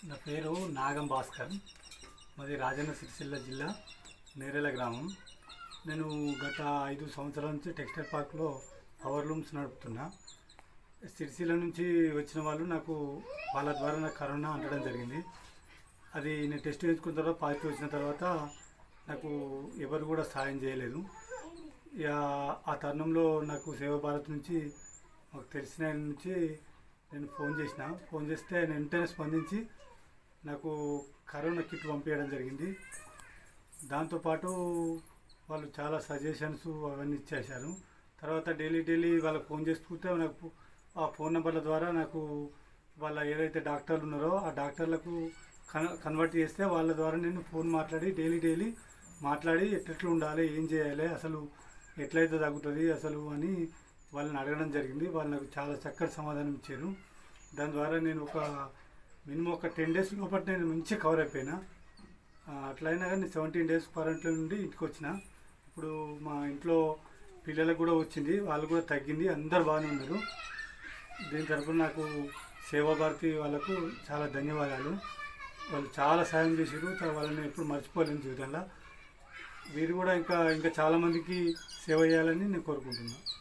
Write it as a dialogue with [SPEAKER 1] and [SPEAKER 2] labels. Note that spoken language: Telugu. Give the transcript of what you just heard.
[SPEAKER 1] నా పేరు నాగం భాస్కర్ మాది రాజన్న సిరిసిల్ల జిల్లా నేరేల గ్రామం నేను గత ఐదు సంవత్సరాల నుంచి టెక్స్టైల్ పార్క్లో పవర్ లూమ్స్ నడుపుతున్నా సిరిసిల్ల నుంచి వచ్చిన వాళ్ళు నాకు వాళ్ళ ద్వారా నాకు కరోనా అంటడం జరిగింది అది నేను టెస్ట్ వేసుకున్న తర్వాత పాజిటివ్ వచ్చిన తర్వాత నాకు ఎవరు కూడా సాయం చేయలేదు ఇక ఆ తరుణంలో నాకు సేవ భారత్ నుంచి మాకు తెలిసిన ఆయన నుంచి నేను ఫోన్ చేసిన ఫోన్ చేస్తే నేను వెంటనే స్పందించి నాకు కరోనా కిట్ పంపించడం జరిగింది దాంతోపాటు వాళ్ళు చాలా సజెషన్స్ అవన్నీ ఇచ్చేశారు తర్వాత డైలీ డైలీ వాళ్ళకి ఫోన్ చేసుకుంటే నాకు ఆ ఫోన్ నెంబర్ల ద్వారా నాకు వాళ్ళ ఏదైతే డాక్టర్లు ఉన్నారో ఆ డాక్టర్లకు కన్ కన్వర్ట్ చేస్తే వాళ్ళ ద్వారా నేను ఫోన్ మాట్లాడి డైలీ డైలీ మాట్లాడి ఎట్లెట్లు ఉండాలి ఏం చేయాలి అసలు ఎట్లయితే తగ్గుతుంది అసలు అని వాళ్ళని అడగడం జరిగింది వాళ్ళు నాకు చాలా చక్కటి సమాధానం ఇచ్చారు దాని ద్వారా నేను ఒక మినిమం ఒక టెన్ డేస్ లోపల నేను మంచి కవర్ అయిపోయినా ఆ, అట్లయినా కానీ సెవెంటీన్ డేస్ క్వారంటైన్ నుండి ఇంటికి వచ్చిన ఇప్పుడు మా ఇంట్లో పిల్లలకు కూడా వచ్చింది వాళ్ళు కూడా తగ్గింది అందరు బాగానే ఉన్నారు దీని తరపున నాకు సేవా భారతి వాళ్ళకు చాలా ధన్యవాదాలు వాళ్ళు చాలా సాయం చేశారు తా- వాళ్ళని ఎప్పుడు మర్చిపోలేను జీవితంలో వీరు కూడా ఇంకా ఇంకా చాలామందికి సేవ చేయాలని నేను కోరుకుంటున్నాను